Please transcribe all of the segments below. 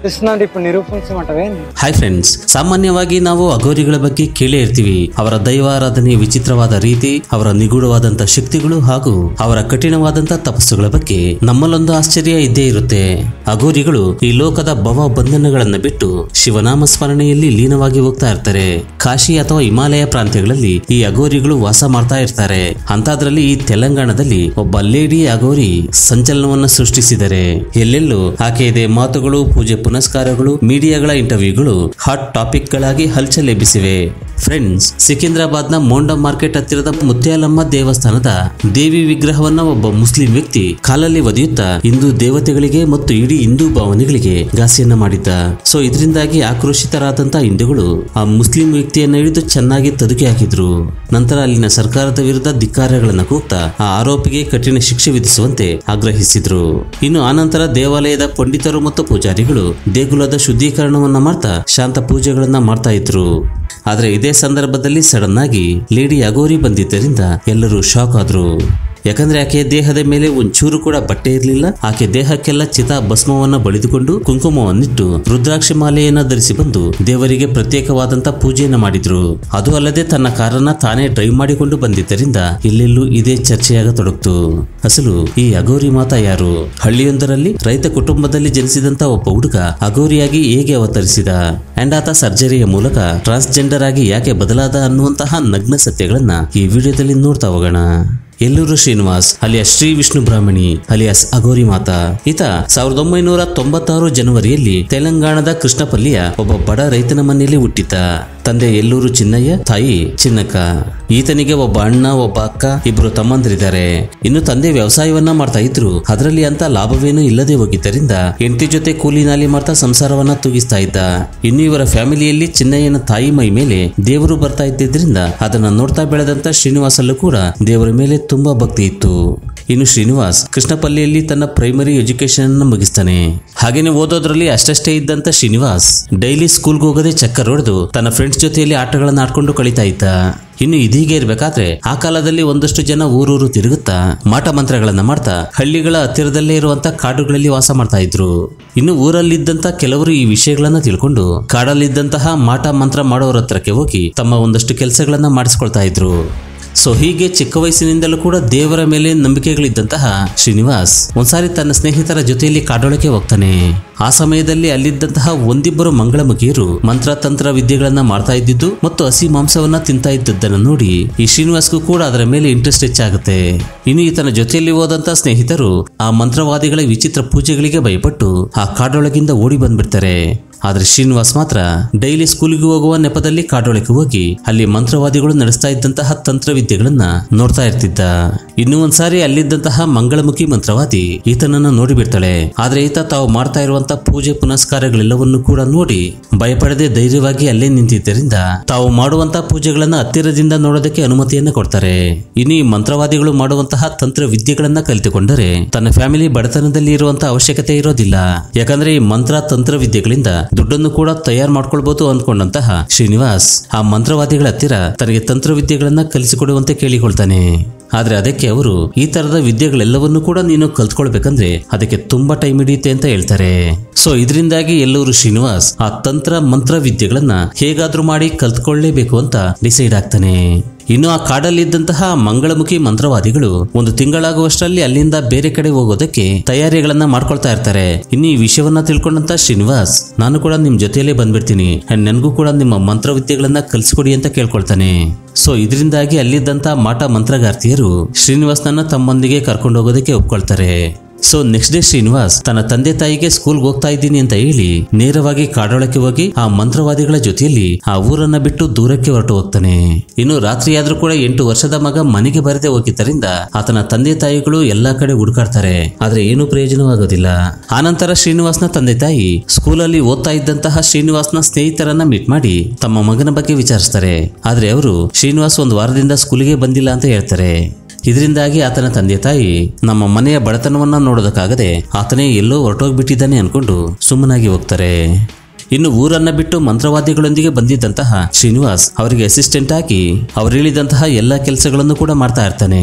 కృష్ణుడు ఇప్పుడు నిరూపించమంటవేంది hi friends ಸಾಮಾನ್ಯವಾಗಿ ನಾವು ಅಘೋರಿಗಳ ಬಗ್ಗೆ ಕೇಳೇ ಇರ್ತೀವಿ ಅವರ ದೈವಾರಾಧನೆಯ ವಿಚಿತ್ರವಾದ ರೀತಿ ಅವರ ನಿಗೂಢವಾದಂತ ಶಕ್ತಿಗಳು ಹಾಗೂ ಅವರ ಕಠಿಣವಾದಂತ ತಪಸ್ಸುಗಳ ಬಗ್ಗೆ ನಮ್ಮಲ್ಲೊಂದು ಆಶ್ಚರ್ಯ ಇದ್ದೇ ಇರುತ್ತೆ ಅಘೋರಿಗಳು ಈ ಲೋಕದ ಭವ ಬಂಧನಗಳನ್ನ ಬಿಟ್ಟು ಶಿವನಾಮ ಸ್ಮರಣೆಯಲ್ಲಿ ಲೀನವಾಗಿ ಹೋಗ್ತಾ ಇರ್ತಾರೆ ಕಾಶಿ ಅಥವಾ ಹಿಮಾಲಯ ಪ್ರಾಂತ್ಯಗಳಲ್ಲಿ ಈ ಅಘೋರಿಗಳು ವಾಸ ಮಾಡ್ತಾ ಇರ್ತಾರೆ ಅಂತದ್ರಲ್ಲಿ ಈ ತೆಲಂಗಾಣದಲ್ಲಿ ಒಬ್ಬ ಲೇಡಿ ಅಘೋರಿ ಸಂಚಲನವನ್ನ ಸೃಷ್ಟಿಸಿದರೆ ಎಲ್ಲೆಲ್ಲೂ ಆಕೆಯದೇ ಮಾತುಗಳು ಪೂಜೆ ಪುನಸ್ಕಾರಗಳು ಮೀಡಿಯಾಗಳ ಇಂಟರ್ವ್ಯೂಗಳು ಹಾಟ್ ಟಾಪಿಕ್ ಗಳಾಗಿ ಹಲ್ಚಲ್ ಎಬ್ಬಿಸಿವೆ ಫ್ರೆಂಡ್ಸ್ ಸಿಕಿಂದ್ರಾಬಾದ್ನ ಮೋಂಡ ಮಾರ್ಕೆಟ್ ಹತ್ತಿರದ ಮುತ್ಯಾಲಮ್ಮ ದೇವಸ್ಥಾನದ ದೇವಿ ವಿಗ್ರಹವನ್ನ ಒಬ್ಬ ಮುಸ್ಲಿಂ ವ್ಯಕ್ತಿ ಕಾಲಲ್ಲಿ ಒದೆಯುತ್ತಾ ಹಿಂದೂ ದೇವತೆಗಳಿಗೆ ಮತ್ತು ಇಡೀ ಹಿಂದೂ ಭಾವನೆಗಳಿಗೆ ಘಾಸಿಯನ್ನ ಮಾಡಿದ್ದ ಸೊ ಇದರಿಂದಾಗಿ ಆಕ್ರೋಶಿತರಾದಂತ ಹಿಂದೂಗಳು ಆ ಮುಸ್ಲಿಂ ವ್ಯಕ್ತಿಯನ್ನ ಹಿಡಿದು ಚೆನ್ನಾಗಿ ತದುಕಿ ಹಾಕಿದ್ರು ನಂತರ ಅಲ್ಲಿನ ಸರ್ಕಾರದ ವಿರುದ್ಧ ಧಿಕ್ಕಾರಗಳನ್ನ ಕೂಗ್ತಾ ಆ ಆರೋಪಿಗೆ ಕಠಿಣ ಶಿಕ್ಷೆ ವಿಧಿಸುವಂತೆ ಆಗ್ರಹಿಸಿದ್ರು ಇನ್ನು ಆನಂತರ ದೇವಾಲಯದ ಪಂಡಿತರು ಮತ್ತು ಪೂಜಾರಿಗಳು ದೇಗುಲದ ಶುದ್ಧೀಕರಣವನ್ನ ಮಾಡ್ತಾ ಶಾಂತ ಪೂಜೆಗಳನ್ನ ಮಾಡ್ತಾ ಇದ್ರು ಆದ್ರೆ ಇದೇ ಸಂದರ್ಭದಲ್ಲಿ ಸಡನ್ ಆಗಿ ಲೇಡಿ ಅಗೋರಿ ಬಂದಿದ್ದರಿಂದ ಎಲ್ಲರೂ ಶಾಕ್ ಆದ್ರು ಯಾಕಂದ್ರೆ ಆಕೆಯ ದೇಹದ ಮೇಲೆ ಒಂಚೂರು ಕೂಡ ಬಟ್ಟೆ ಇರಲಿಲ್ಲ ಆಕೆ ದೇಹಕ್ಕೆಲ್ಲ ಚಿತಾ ಭಸ್ಮವನ್ನ ಬಳಿದುಕೊಂಡು ಕುಂಕುಮವನ್ನಿಟ್ಟು ರುದ್ರಾಕ್ಷಿ ಮಾಲೆಯನ್ನ ಧರಿಸಿ ಬಂದು ದೇವರಿಗೆ ಪ್ರತ್ಯೇಕವಾದಂತ ಪೂಜೆಯನ್ನ ಮಾಡಿದ್ರು ಅದು ಅಲ್ಲದೆ ತನ್ನ ಕಾರನ್ನ ತಾನೇ ಡ್ರೈವ್ ಮಾಡಿಕೊಂಡು ಬಂದಿದ್ದರಿಂದ ಎಲ್ಲೆಲ್ಲೂ ಇದೇ ಚರ್ಚೆಯಾಗತೊಡಗ್ತು ಅಸಲು ಈ ಅಗೋರಿ ಮಾತಾ ಯಾರು ಹಳ್ಳಿಯೊಂದರಲ್ಲಿ ರೈತ ಕುಟುಂಬದಲ್ಲಿ ಜನಿಸಿದಂತ ಒಬ್ಬ ಹುಡುಗ ಅಗೋರಿಯಾಗಿ ಹೇಗೆ ಅವತರಿಸಿದ ಅಂಡ್ ಆತ ಸರ್ಜರಿಯ ಮೂಲಕ ಟ್ರಾನ್ಸ್ಜೆಂಡರ್ ಆಗಿ ಯಾಕೆ ಬದಲಾದ ಅನ್ನುವಂತಹ ನಗ್ನ ಸತ್ಯಗಳನ್ನ ಈ ವಿಡಿಯೋದಲ್ಲಿ ನೋಡ್ತಾ ಹೋಗೋಣ ಎಲ್ಲೂರು ಶ್ರೀನಿವಾಸ್ ಅಲಿಯಾಸ್ ಶ್ರೀ ವಿಷ್ಣು ಬ್ರಾಹ್ಮಣಿ ಅಲಿಯಾಸ್ ಅಗೋರಿ ಮಾತಾ ಈತ ಸಾವಿರದ ಒಂಬೈನೂರ ತೊಂಬತ್ತಾರು ಜನವರಿಯಲ್ಲಿ ತೆಲಂಗಾಣದ ಕೃಷ್ಣಪಲ್ಲಿಯ ಒಬ್ಬ ಬಡ ರೈತನ ಮನೆಯಲ್ಲಿ ಹುಟ್ಟಿದ್ದ ತಂದೆ ಎಲ್ಲೂರು ಚಿನ್ನಯ್ಯ ತಾಯಿ ಚಿನ್ನಕ್ಕ ಈತನಿಗೆ ಒಬ್ಬ ಅಣ್ಣ ಒಬ್ಬ ಅಕ್ಕ ಇಬ್ರು ತಮ್ಮಂದಿರಿದ್ದಾರೆ ಇನ್ನು ತಂದೆ ವ್ಯವಸಾಯವನ್ನ ಮಾಡ್ತಾ ಇದ್ರು ಅದರಲ್ಲಿ ಅಂತ ಲಾಭವೇನೂ ಇಲ್ಲದೆ ಹೋಗಿದ್ದರಿಂದ ಹೆಂಡತಿ ಜೊತೆ ಕೂಲಿ ನಾಲಿ ಮಾಡ್ತಾ ಸಂಸಾರವನ್ನ ತೂಗಿಸ್ತಾ ಇದ್ದ ಇನ್ನು ಇವರ ಫ್ಯಾಮಿಲಿಯಲ್ಲಿ ಚಿನ್ನಯ್ಯನ ತಾಯಿ ಮೈ ಮೇಲೆ ದೇವರು ಬರ್ತಾ ಇದ್ದಿದ್ರಿಂದ ಅದನ್ನ ನೋಡ್ತಾ ಬೆಳೆದಂತ ಶ್ರೀನಿವಾಸಲ್ಲೂ ಕೂಡ ದೇವರ ಮೇಲೆ ತುಂಬಾ ಭಕ್ತಿ ಇತ್ತು ಇನ್ನು ಶ್ರೀನಿವಾಸ್ ಕೃಷ್ಣಪಲ್ಲಿಯಲ್ಲಿ ತನ್ನ ಪ್ರೈಮರಿ ಎಜುಕೇಶನ್ ಅನ್ನ ಮುಗಿಸ್ತಾನೆ ಹಾಗೇನೆ ಓದೋದ್ರಲ್ಲಿ ಅಷ್ಟಷ್ಟೇ ಇದ್ದಂತ ಶ್ರೀನಿವಾಸ್ ಡೈಲಿ ಸ್ಕೂಲ್ಗೆ ಹೋಗದೆ ಚಕ್ಕರ್ ಹೊಡೆದು ತನ್ನ ಫ್ರೆಂಡ್ಸ್ ಜೊತೆಯಲ್ಲಿ ಆಟಗಳನ್ನ ಆಡ್ಕೊಂಡು ಕಳೀತಾ ಇದ್ದ ಇನ್ನು ಇದೀಗೆ ಇರ್ಬೇಕಾದ್ರೆ ಆ ಕಾಲದಲ್ಲಿ ಒಂದಷ್ಟು ಜನ ಊರೂರು ತಿರುಗುತ್ತಾ ಮಾಟ ಮಂತ್ರಗಳನ್ನ ಮಾಡ್ತಾ ಹಳ್ಳಿಗಳ ಹತ್ತಿರದಲ್ಲೇ ಇರುವಂತ ಕಾಡುಗಳಲ್ಲಿ ವಾಸ ಮಾಡ್ತಾ ಇದ್ರು ಇನ್ನು ಊರಲ್ಲಿದ್ದಂತ ಕೆಲವರು ಈ ವಿಷಯಗಳನ್ನ ತಿಳ್ಕೊಂಡು ಕಾಡಲ್ಲಿದ್ದಂತಹ ಮಾಟ ಮಂತ್ರ ಮಾಡೋರ ಹತ್ರಕ್ಕೆ ಹೋಗಿ ತಮ್ಮ ಒಂದಷ್ಟು ಕೆಲಸಗಳನ್ನ ಮಾಡಿಸ್ಕೊಳ್ತಾ ಇದ್ರು ಸೊ ಹೀಗೆ ಚಿಕ್ಕ ವಯಸ್ಸಿನಿಂದಲೂ ಕೂಡ ದೇವರ ಮೇಲೆ ನಂಬಿಕೆಗಳಿದ್ದಂತಹ ಶ್ರೀನಿವಾಸ್ ಒಂದ್ಸಾರಿ ತನ್ನ ಸ್ನೇಹಿತರ ಜೊತೆಯಲ್ಲಿ ಕಾಡೊಳಕ್ಕೆ ಹೋಗ್ತಾನೆ ಆ ಸಮಯದಲ್ಲಿ ಅಲ್ಲಿದ್ದಂತಹ ಒಂದಿಬ್ಬರು ಮಂಗಳಮುಖಿಯರು ಮಂತ್ರ ತಂತ್ರ ವಿದ್ಯೆಗಳನ್ನ ಮಾಡ್ತಾ ಇದ್ದಿದ್ದು ಮತ್ತು ಹಸಿ ಮಾಂಸವನ್ನ ತಿಂತಾ ಇದ್ದದ್ದನ್ನು ನೋಡಿ ಈ ಶ್ರೀನಿವಾಸ್ಗೂ ಕೂಡ ಅದರ ಮೇಲೆ ಇಂಟ್ರೆಸ್ಟ್ ಹೆಚ್ಚಾಗುತ್ತೆ ಇನ್ನು ಈತನ ಜೊತೆಯಲ್ಲಿ ಹೋದಂತ ಸ್ನೇಹಿತರು ಆ ಮಂತ್ರವಾದಿಗಳ ವಿಚಿತ್ರ ಪೂಜೆಗಳಿಗೆ ಭಯಪಟ್ಟು ಆ ಕಾಡೊಳಗಿಂದ ಓಡಿ ಬಂದ್ಬಿಡ್ತಾರೆ ಆದ್ರೆ ಶ್ರೀನಿವಾಸ್ ಮಾತ್ರ ಡೈಲಿ ಸ್ಕೂಲಿಗೆ ಹೋಗುವ ನೆಪದಲ್ಲಿ ಕಾಡೊಳಕ್ಕೆ ಹೋಗಿ ಅಲ್ಲಿ ಮಂತ್ರವಾದಿಗಳು ನಡೆಸ್ತಾ ಇದ್ದಂತಹ ತಂತ್ರವಿದ್ಯೆಗಳನ್ನ ನೋಡ್ತಾ ಇರ್ತಿದ್ದ ಇನ್ನು ಒಂದ್ಸಾರಿ ಅಲ್ಲಿದ್ದಂತಹ ಮಂಗಳಮುಖಿ ಮಂತ್ರವಾದಿ ಈತನನ್ನ ನೋಡಿ ಬಿಡ್ತಾಳೆ ಆದ್ರೆ ಈತ ತಾವು ಮಾಡ್ತಾ ಇರುವಂತ ಪೂಜೆ ಪುನಸ್ಕಾರಗಳೆಲ್ಲವನ್ನು ಕೂಡ ನೋಡಿ ಭಯಪಡದೆ ಧೈರ್ಯವಾಗಿ ಅಲ್ಲೇ ನಿಂತಿದ್ದರಿಂದ ತಾವು ಮಾಡುವಂತ ಪೂಜೆಗಳನ್ನ ಹತ್ತಿರದಿಂದ ನೋಡೋದಕ್ಕೆ ಅನುಮತಿಯನ್ನ ಕೊಡ್ತಾರೆ ಇನ್ನು ಈ ಮಂತ್ರವಾದಿಗಳು ಮಾಡುವಂತಹ ತಂತ್ರ ವಿದ್ಯೆಗಳನ್ನ ಕಲಿತುಕೊಂಡರೆ ತನ್ನ ಫ್ಯಾಮಿಲಿ ಬಡತನದಲ್ಲಿ ಇರುವಂತ ಅವಶ್ಯಕತೆ ಇರೋದಿಲ್ಲ ಯಾಕಂದ್ರೆ ಈ ಮಂತ್ರ ತಂತ್ರ ವಿದ್ಯೆಗಳಿಂದ ದುಡ್ಡನ್ನು ಕೂಡ ತಯಾರು ಮಾಡ್ಕೊಳ್ಬಹುದು ಅಂದ್ಕೊಂಡಂತಹ ಶ್ರೀನಿವಾಸ್ ಆ ಮಂತ್ರವಾದಿಗಳ ಹತ್ತಿರ ತನಗೆ ತಂತ್ರವಿದ್ಯೆಗಳನ್ನ ಕಲಿಸಿಕೊಡುವಂತೆ ಕೇಳಿಕೊಳ್ತಾನೆ ಆದ್ರೆ ಅದಕ್ಕೆ ಅವರು ಈ ತರದ ವಿದ್ಯೆಗಳೆಲ್ಲವನ್ನೂ ಕೂಡ ನೀನು ಕಲ್ತ್ಕೊಳ್ಬೇಕಂದ್ರೆ ಅದಕ್ಕೆ ತುಂಬಾ ಟೈಮ್ ಹಿಡಿಯುತ್ತೆ ಅಂತ ಹೇಳ್ತಾರೆ ಸೊ ಇದರಿಂದಾಗಿ ಎಲ್ಲರೂ ಶ್ರೀನಿವಾಸ್ ಆ ತಂತ್ರ ಮಂತ್ರ ವಿದ್ಯೆಗಳನ್ನ ಹೇಗಾದ್ರೂ ಮಾಡಿ ಕಲ್ತ್ಕೊಳ್ಳೇಬೇಕು ಅಂತ ಡಿಸೈಡ್ ಆಗ್ತಾನೆ ಇನ್ನು ಆ ಕಾಡಲ್ಲಿದ್ದಂತಹ ಮಂಗಳಮುಖಿ ಮಂತ್ರವಾದಿಗಳು ಒಂದು ತಿಂಗಳಾಗುವಷ್ಟರಲ್ಲಿ ಅಲ್ಲಿಂದ ಬೇರೆ ಕಡೆ ಹೋಗೋದಕ್ಕೆ ತಯಾರಿಗಳನ್ನ ಮಾಡ್ಕೊಳ್ತಾ ಇರ್ತಾರೆ ಇನ್ನು ಈ ವಿಷಯವನ್ನ ತಿಳ್ಕೊಂಡಂತ ಶ್ರೀನಿವಾಸ್ ನಾನು ಕೂಡ ನಿಮ್ ಜೊತೆಯಲ್ಲೇ ಬಂದ್ಬಿಡ್ತೀನಿ ಅಂಡ್ ನನಗೂ ಕೂಡ ನಿಮ್ಮ ಮಂತ್ರವಿದ್ಯೆಗಳನ್ನ ಕಲಿಸ್ಕೊಡಿ ಅಂತ ಕೇಳ್ಕೊಳ್ತಾನೆ ಸೊ ಇದರಿಂದಾಗಿ ಅಲ್ಲಿದ್ದಂತ ಮಾಟ ಮಂತ್ರಗಾರ್ತಿಯರು ಶ್ರೀನಿವಾಸ್ನನ್ನ ತಮ್ಮೊಂದಿಗೆ ಕರ್ಕೊಂಡು ಹೋಗೋದಕ್ಕೆ ಒಪ್ಕೊಳ್ತಾರೆ ಸೊ ನೆಕ್ಸ್ಟ್ ಡೇ ಶ್ರೀನಿವಾಸ್ ತನ್ನ ತಂದೆ ತಾಯಿಗೆ ಸ್ಕೂಲ್ಗೆ ಹೋಗ್ತಾ ಇದ್ದೀನಿ ಅಂತ ಹೇಳಿ ನೇರವಾಗಿ ಕಾಡೊಳಕ್ಕೆ ಹೋಗಿ ಆ ಮಂತ್ರವಾದಿಗಳ ಜೊತೆಯಲ್ಲಿ ಆ ಊರನ್ನ ಬಿಟ್ಟು ದೂರಕ್ಕೆ ಹೊರಟು ಹೋಗ್ತಾನೆ ಇನ್ನು ರಾತ್ರಿ ಆದ್ರೂ ಕೂಡ ಎಂಟು ವರ್ಷದ ಮಗ ಮನೆಗೆ ಬರದೆ ಹೋಗಿದ್ದರಿಂದ ಆತನ ತಂದೆ ತಾಯಿಗಳು ಎಲ್ಲಾ ಕಡೆ ಹುಡುಕಾಡ್ತಾರೆ ಆದ್ರೆ ಏನು ಪ್ರಯೋಜನವಾಗೋದಿಲ್ಲ ಆನಂತರ ಶ್ರೀನಿವಾಸ್ನ ತಂದೆ ತಾಯಿ ಸ್ಕೂಲಲ್ಲಿ ಓದ್ತಾ ಇದ್ದಂತಹ ಶ್ರೀನಿವಾಸ್ನ ಸ್ನೇಹಿತರನ್ನ ಮೀಟ್ ಮಾಡಿ ತಮ್ಮ ಮಗನ ಬಗ್ಗೆ ವಿಚಾರಿಸ್ತಾರೆ ಆದ್ರೆ ಅವರು ಶ್ರೀನಿವಾಸ್ ಒಂದು ವಾರದಿಂದ ಸ್ಕೂಲಿಗೆ ಬಂದಿಲ್ಲ ಅಂತ ಹೇಳ್ತಾರೆ ಇದರಿಂದಾಗಿ ಆತನ ತಂದೆ ತಾಯಿ ನಮ್ಮ ಮನೆಯ ಬಡತನವನ್ನ ನೋಡೋದಕ್ಕಾಗದೆ ಆತನೇ ಎಲ್ಲೋ ಹೊರಟೋಗ್ಬಿಟ್ಟಿದ್ದಾನೆ ಅನ್ಕೊಂಡು ಸುಮ್ಮನಾಗಿ ಹೋಗ್ತಾರೆ ಇನ್ನು ಊರನ್ನ ಬಿಟ್ಟು ಮಂತ್ರವಾದಿಗಳೊಂದಿಗೆ ಬಂದಿದ್ದಂತಹ ಶ್ರೀನಿವಾಸ್ ಅವರಿಗೆ ಅಸಿಸ್ಟೆಂಟ್ ಆಗಿ ಅವರು ಹೇಳಿದಂತಹ ಎಲ್ಲ ಕೆಲಸಗಳನ್ನು ಕೂಡ ಮಾಡ್ತಾ ಇರ್ತಾನೆ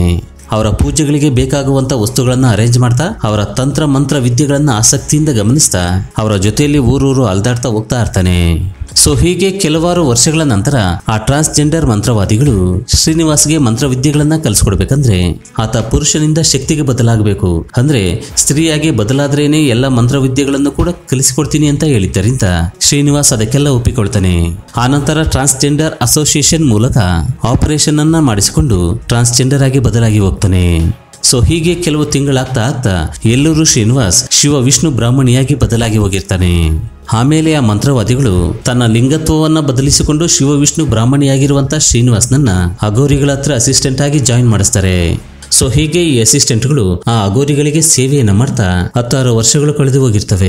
ಅವರ ಪೂಜೆಗಳಿಗೆ ಬೇಕಾಗುವಂತ ವಸ್ತುಗಳನ್ನ ಅರೇಂಜ್ ಮಾಡ್ತಾ ಅವರ ತಂತ್ರ ಮಂತ್ರ ವಿದ್ಯೆಗಳನ್ನ ಆಸಕ್ತಿಯಿಂದ ಗಮನಿಸ್ತಾ ಅವರ ಜೊತೆಯಲ್ಲಿ ಊರೂರು ಅಲ್ದಾಡ್ತಾ ಹೋಗ್ತಾ ಇರ್ತಾನೆ ಸೊ ಹೀಗೆ ಕೆಲವಾರು ವರ್ಷಗಳ ನಂತರ ಆ ಟ್ರಾನ್ಸ್ಜೆಂಡರ್ ಮಂತ್ರವಾದಿಗಳು ಶ್ರೀನಿವಾಸ್ಗೆ ಮಂತ್ರವಿದ್ಯೆಗಳನ್ನ ಕಲಿಸ್ಕೊಡ್ಬೇಕಂದ್ರೆ ಆತ ಪುರುಷನಿಂದ ಶಕ್ತಿಗೆ ಬದಲಾಗಬೇಕು ಅಂದ್ರೆ ಸ್ತ್ರೀಯಾಗಿ ಬದಲಾದ್ರೇನೆ ಎಲ್ಲ ಮಂತ್ರವಿದ್ಯೆಗಳನ್ನು ಕೂಡ ಕಲಿಸಿಕೊಡ್ತೀನಿ ಅಂತ ಹೇಳಿದ್ದರಿಂದ ಶ್ರೀನಿವಾಸ್ ಅದಕ್ಕೆಲ್ಲ ಒಪ್ಪಿಕೊಳ್ತಾನೆ ಆನಂತರ ಟ್ರಾನ್ಸ್ಜೆಂಡರ್ ಅಸೋಸಿಯೇಷನ್ ಮೂಲಕ ಆಪರೇಷನ್ ಅನ್ನ ಮಾಡಿಸಿಕೊಂಡು ಟ್ರಾನ್ಸ್ಜೆಂಡರ್ ಆಗಿ ಬದಲಾಗಿ ಹೋಗ್ತಾನೆ ಸೊ ಹೀಗೆ ಕೆಲವು ತಿಂಗಳಾಗ್ತಾ ಆಗ್ತಾ ಎಲ್ಲರೂ ಶ್ರೀನಿವಾಸ್ ಶಿವ ವಿಷ್ಣು ಬ್ರಾಹ್ಮಣಿಯಾಗಿ ಬದಲಾಗಿ ಹೋಗಿರ್ತಾನೆ ಆಮೇಲೆ ಆ ಮಂತ್ರವಾದಿಗಳು ತನ್ನ ಲಿಂಗತ್ವವನ್ನ ಬದಲಿಸಿಕೊಂಡು ಶಿವ ವಿಷ್ಣು ಬ್ರಾಹ್ಮಣಿಯಾಗಿರುವಂತ ಶ್ರೀನಿವಾಸ್ನನ್ನ ಅಘೋರಿಗಳ ಹತ್ರ ಅಸಿಸ್ಟೆಂಟ್ ಆಗಿ ಜಾಯಿನ್ ಮಾಡಿಸ್ತಾರೆ ಸೊ ಹೀಗೆ ಈ ಅಸಿಸ್ಟೆಂಟ್ಗಳು ಆ ಅಘೋರಿಗಳಿಗೆ ಸೇವೆಯನ್ನ ಮಾಡ್ತಾ ಹತ್ತಾರು ವರ್ಷಗಳು ಕಳೆದು ಹೋಗಿರ್ತವೆ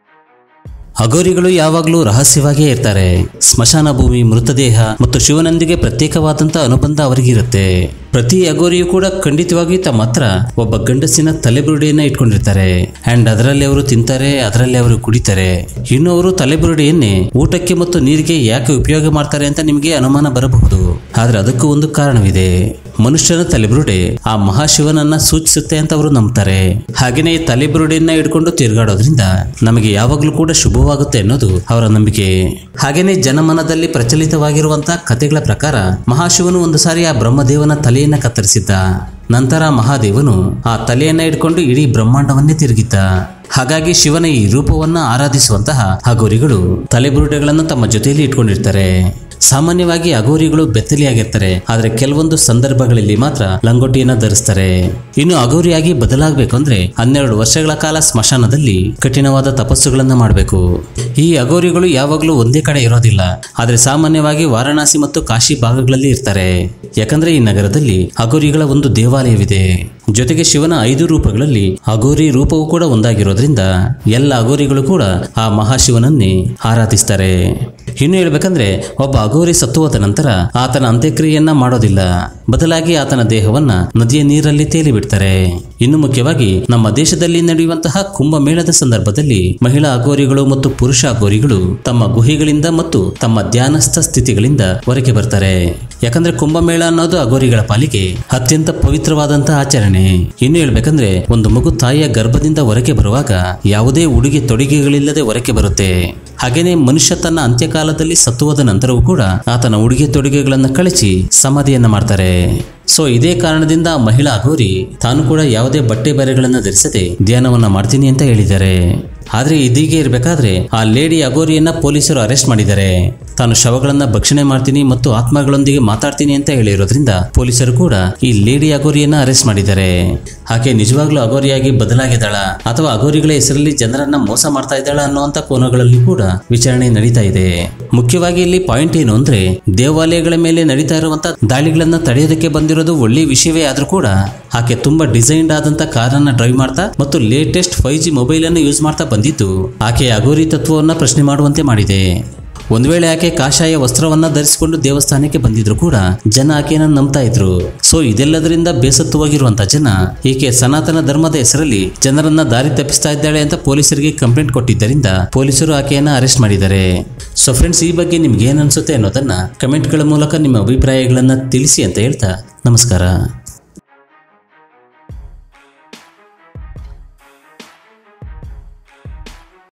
ಅಘೋರಿಗಳು ಯಾವಾಗಲೂ ರಹಸ್ಯವಾಗಿಯೇ ಇರ್ತಾರೆ ಸ್ಮಶಾನ ಭೂಮಿ ಮೃತದೇಹ ಮತ್ತು ಶಿವನೊಂದಿಗೆ ಪ್ರತ್ಯೇಕವಾದಂಥ ಅನುಬಂಧ ಅವರಿಗಿರುತ್ತೆ ಪ್ರತಿ ಅಘೋರಿಯು ಕೂಡ ಖಂಡಿತವಾಗಿ ತಮ್ಮ ಹತ್ರ ಒಬ್ಬ ಗಂಡಸಿನ ತಲೆಬುರುಡೆಯನ್ನ ಇಟ್ಕೊಂಡಿರ್ತಾರೆ ಅಂಡ್ ಅದರಲ್ಲಿ ಅವರು ತಿಂತಾರೆ ಅದರಲ್ಲಿ ಅವರು ಕುಡಿತಾರೆ ಇನ್ನು ಅವರು ತಲೆಬುರುಡೆಯನ್ನೇ ಊಟಕ್ಕೆ ಮತ್ತು ನೀರಿಗೆ ಯಾಕೆ ಉಪಯೋಗ ಮಾಡ್ತಾರೆ ಅಂತ ನಿಮಗೆ ಅನುಮಾನ ಬರಬಹುದು ಆದ್ರೆ ಅದಕ್ಕೂ ಒಂದು ಕಾರಣವಿದೆ ಮನುಷ್ಯನ ತಲೆಬುರುಡೆ ಆ ಮಹಾಶಿವನನ್ನ ಸೂಚಿಸುತ್ತೆ ಅಂತ ಅವರು ನಂಬ್ತಾರೆ ಹಾಗೇನೇ ಈ ತಲೆಬುರುಡೆಯನ್ನ ಹಿಡ್ಕೊಂಡು ತಿರುಗಾಡೋದ್ರಿಂದ ನಮಗೆ ಯಾವಾಗಲೂ ಕೂಡ ಶುಭವಾಗುತ್ತೆ ಅನ್ನೋದು ಅವರ ನಂಬಿಕೆ ಹಾಗೇನೆ ಜನಮನದಲ್ಲಿ ಪ್ರಚಲಿತವಾಗಿರುವಂತಹ ಕಥೆಗಳ ಪ್ರಕಾರ ಮಹಾಶಿವನು ಒಂದು ಸಾರಿ ಆ ಬ್ರಹ್ಮದೇವನ ತಲೆಯನ್ನ ಕತ್ತರಿಸಿದ್ದ ನಂತರ ಮಹಾದೇವನು ಆ ತಲೆಯನ್ನ ಹಿಡ್ಕೊಂಡು ಇಡೀ ಬ್ರಹ್ಮಾಂಡವನ್ನೇ ತಿರುಗಿದ್ದ ಹಾಗಾಗಿ ಶಿವನ ಈ ರೂಪವನ್ನ ಆರಾಧಿಸುವಂತಹ ಅಘೋರಿಗಳು ತಲೆಬುರುಡೆಗಳನ್ನು ತಮ್ಮ ಜೊತೆಯಲ್ಲಿ ಇಟ್ಕೊಂಡಿರ್ತಾರೆ ಸಾಮಾನ್ಯವಾಗಿ ಅಘೋರಿಗಳು ಬೆತ್ತಲಿಯಾಗಿರ್ತಾರೆ ಆದರೆ ಕೆಲವೊಂದು ಸಂದರ್ಭಗಳಲ್ಲಿ ಮಾತ್ರ ಲಂಗೋಟಿಯನ್ನ ಧರಿಸ್ತಾರೆ ಇನ್ನು ಅಘೋರಿಯಾಗಿ ಬದಲಾಗಬೇಕು ಅಂದ್ರೆ ಹನ್ನೆರಡು ವರ್ಷಗಳ ಕಾಲ ಸ್ಮಶಾನದಲ್ಲಿ ಕಠಿಣವಾದ ತಪಸ್ಸುಗಳನ್ನ ಮಾಡಬೇಕು ಈ ಅಘೋರಿಗಳು ಯಾವಾಗಲೂ ಒಂದೇ ಕಡೆ ಇರೋದಿಲ್ಲ ಆದರೆ ಸಾಮಾನ್ಯವಾಗಿ ವಾರಣಾಸಿ ಮತ್ತು ಕಾಶಿ ಭಾಗಗಳಲ್ಲಿ ಇರ್ತಾರೆ ಯಾಕಂದ್ರೆ ಈ ನಗರದಲ್ಲಿ ಅಘೋರಿಗಳ ಒಂದು ದೇವಾಲಯವಿದೆ ಜೊತೆಗೆ ಶಿವನ ಐದು ರೂಪಗಳಲ್ಲಿ ಅಘೋರಿ ರೂಪವು ಕೂಡ ಒಂದಾಗಿರೋದ್ರಿಂದ ಎಲ್ಲ ಅಘೋರಿಗಳು ಕೂಡ ಆ ಮಹಾಶಿವನನ್ನೇ ಆರಾಧಿಸ್ತಾರೆ ಇನ್ನು ಹೇಳ್ಬೇಕಂದ್ರೆ ಒಬ್ಬ ಅಘೋರಿ ಸತ್ತು ಹೋದ ನಂತರ ಆತನ ಅಂತ್ಯಕ್ರಿಯೆಯನ್ನ ಮಾಡೋದಿಲ್ಲ ಬದಲಾಗಿ ಆತನ ದೇಹವನ್ನ ನದಿಯ ನೀರಲ್ಲಿ ತೇಲಿ ಬಿಡ್ತಾರೆ ಇನ್ನು ಮುಖ್ಯವಾಗಿ ನಮ್ಮ ದೇಶದಲ್ಲಿ ನಡೆಯುವಂತಹ ಕುಂಭಮೇಳದ ಸಂದರ್ಭದಲ್ಲಿ ಮಹಿಳಾ ಅಘೋರಿಗಳು ಮತ್ತು ಪುರುಷ ಅಘೋರಿಗಳು ತಮ್ಮ ಗುಹೆಗಳಿಂದ ಮತ್ತು ತಮ್ಮ ಧ್ಯಾನಸ್ಥ ಸ್ಥಿತಿಗಳಿಂದ ಹೊರಗೆ ಬರ್ತಾರೆ ಯಾಕಂದ್ರೆ ಕುಂಭಮೇಳ ಅನ್ನೋದು ಅಘೋರಿಗಳ ಪಾಲಿಗೆ ಅತ್ಯಂತ ಪವಿತ್ರವಾದಂತಹ ಆಚರಣೆ ಇನ್ನು ಹೇಳ್ಬೇಕಂದ್ರೆ ಒಂದು ಮಗು ತಾಯಿಯ ಗರ್ಭದಿಂದ ಹೊರಗೆ ಬರುವಾಗ ಯಾವುದೇ ಉಡುಗೆ ತೊಡುಗೆಗಳಿಲ್ಲದೆ ಹೊರಗೆ ಬರುತ್ತೆ ಹಾಗೇನೆ ಮನುಷ್ಯ ತನ್ನ ಅಂತ್ಯಕಾಲದಲ್ಲಿ ಸತ್ತುವಾದ ನಂತರವೂ ಕೂಡ ಆತನ ಉಡುಗೆ ತೊಡುಗೆಗಳನ್ನು ಕಳಿಸಿ ಸಮಾಧಿಯನ್ನ ಮಾಡ್ತಾರೆ ಸೊ ಇದೇ ಕಾರಣದಿಂದ ಆ ಮಹಿಳಾ ಅಘೋರಿ ತಾನು ಕೂಡ ಯಾವುದೇ ಬಟ್ಟೆ ಬರೆಗಳನ್ನು ಧರಿಸದೆ ಧ್ಯಾನವನ್ನ ಮಾಡ್ತೀನಿ ಅಂತ ಹೇಳಿದ್ದಾರೆ ಆದ್ರೆ ಇದೀಗೆ ಇರಬೇಕಾದ್ರೆ ಆ ಲೇಡಿ ಅಘೋರಿಯನ್ನ ಪೊಲೀಸರು ಅರೆಸ್ಟ್ ಮಾಡಿದ್ದಾರೆ ತಾನು ಶವಗಳನ್ನ ಭಕ್ಷಣೆ ಮಾಡ್ತೀನಿ ಮತ್ತು ಆತ್ಮಗಳೊಂದಿಗೆ ಮಾತಾಡ್ತೀನಿ ಅಂತ ಹೇಳಿರೋದ್ರಿಂದ ಪೊಲೀಸರು ಕೂಡ ಈ ಲೇಡಿ ಅಘೋರಿಯನ್ನ ಅರೆಸ್ಟ್ ಮಾಡಿದ್ದಾರೆ ಆಕೆ ನಿಜವಾಗ್ಲೂ ಅಘೋರಿಯಾಗಿ ಬದಲಾಗಿದ್ದಾಳ ಅಥವಾ ಅಘೋರಿಗಳ ಹೆಸರಲ್ಲಿ ಜನರನ್ನ ಮೋಸ ಮಾಡ್ತಾ ಇದ್ದಾಳ ಅನ್ನುವಂತ ಕೋನಗಳಲ್ಲಿ ಕೂಡ ವಿಚಾರಣೆ ನಡೀತಾ ಇದೆ ಮುಖ್ಯವಾಗಿ ಇಲ್ಲಿ ಪಾಯಿಂಟ್ ಏನು ಅಂದ್ರೆ ದೇವಾಲಯಗಳ ಮೇಲೆ ನಡೀತಾ ಇರುವಂತ ದಾಳಿಗಳನ್ನ ತಡೆಯೋದಕ್ಕೆ ಬಂದಿರೋದು ಒಳ್ಳೆ ವಿಷಯವೇ ಆದ್ರೂ ಕೂಡ ಆಕೆ ತುಂಬಾ ಡಿಸೈನ್ಡ್ ಆದಂತ ಕಾರನ್ನ ಡ್ರೈವ್ ಮಾಡ್ತಾ ಮತ್ತು ಲೇಟೆಸ್ಟ್ ಫೈವ್ ಜಿ ಮೊಬೈಲ್ ಅನ್ನು ಯೂಸ್ ಮಾಡ್ತಾ ಬಂದಿದ್ದು ಆಕೆ ಅಘೋರಿ ತತ್ವವನ್ನ ಪ್ರಶ್ನೆ ಮಾಡುವಂತೆ ಮಾಡಿದೆ ಒಂದ್ ವೇಳೆ ಆಕೆ ಕಾಷಾಯ ವಸ್ತ್ರವನ್ನ ಧರಿಸಿಕೊಂಡು ದೇವಸ್ಥಾನಕ್ಕೆ ಬಂದಿದ್ರು ಕೂಡ ಜನ ಆಕೆಯನ್ನ ನಂಬ್ತಾ ಇದ್ರು ಸೊ ಇದೆಲ್ಲದರಿಂದ ಬೇಸತ್ತುವಾಗಿರುವಂತ ಜನ ಈಕೆ ಸನಾತನ ಧರ್ಮದ ಹೆಸರಲ್ಲಿ ಜನರನ್ನ ದಾರಿ ತಪ್ಪಿಸ್ತಾ ಇದ್ದಾಳೆ ಅಂತ ಪೊಲೀಸರಿಗೆ ಕಂಪ್ಲೇಂಟ್ ಕೊಟ್ಟಿದ್ದರಿಂದ ಪೊಲೀಸರು ಆಕೆಯನ್ನ ಅರೆಸ್ಟ್ ಮಾಡಿದ್ದಾರೆ ಸೊ ಫ್ರೆಂಡ್ಸ್ ಈ ಬಗ್ಗೆ ನಿಮ್ಗೆ ಏನ್ ಅನ್ಸುತ್ತೆ ಅನ್ನೋದನ್ನ ಕಮೆಂಟ್ಗಳ ಮೂಲಕ ನಿಮ್ಮ ಅಭಿಪ್ರಾಯಗಳನ್ನ ತಿಳಿಸಿ ಅಂತ ಹೇಳ್ತಾ ನಮಸ್ಕಾರ